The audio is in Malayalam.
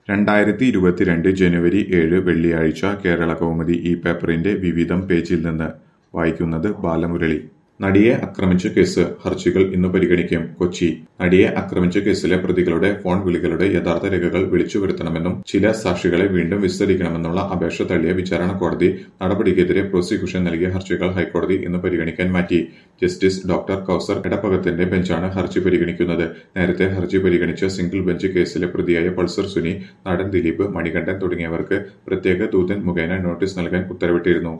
രണ്ടായിരത്തി ഇരുപത്തിരണ്ട് ജനുവരി ഏഴ് വെള്ളിയാഴ്ച കേരളകൗമുദി ഈ പേപ്പറിന്റെ വിവിധം പേജിൽ നിന്ന് വായിക്കുന്നത് ബാലമുരളി നടിയെ ആക്രമിച്ച കേസ് ഹർജികൾ ഇന്ന് പരിഗണിക്കും കൊച്ചി നടിയെ ആക്രമിച്ച കേസിലെ പ്രതികളുടെ ഫോൺ വിളികളുടെ യഥാർത്ഥ രേഖകൾ വിളിച്ചുവരുത്തണമെന്നും ചില സാക്ഷികളെ വീണ്ടും വിസ്തരിക്കണമെന്നുള്ള അപേക്ഷ തള്ളിയ വിചാരണ കോടതി നടപടിക്കെതിരെ പ്രോസിക്യൂഷൻ നൽകിയ ഹർജികൾ ഹൈക്കോടതി ഇന്ന് പരിഗണിക്കാൻ മാറ്റി ജസ്റ്റിസ് ഡോക്ടർ കൌസർ എടപ്പകത്തിന്റെ ബെഞ്ചാണ് ഹർജി പരിഗണിക്കുന്നത് നേരത്തെ ഹർജി പരിഗണിച്ച സിംഗിൾ ബെഞ്ച് കേസിലെ പ്രതിയായ പൾസർ സുനി നടൻ ദിലീപ് മണികണ്ഠൻ തുടങ്ങിയവർക്ക് പ്രത്യേക ദൂതൻ മുഖേന നോട്ടീസ് നൽകാൻ ഉത്തരവിട്ടിരുന്നു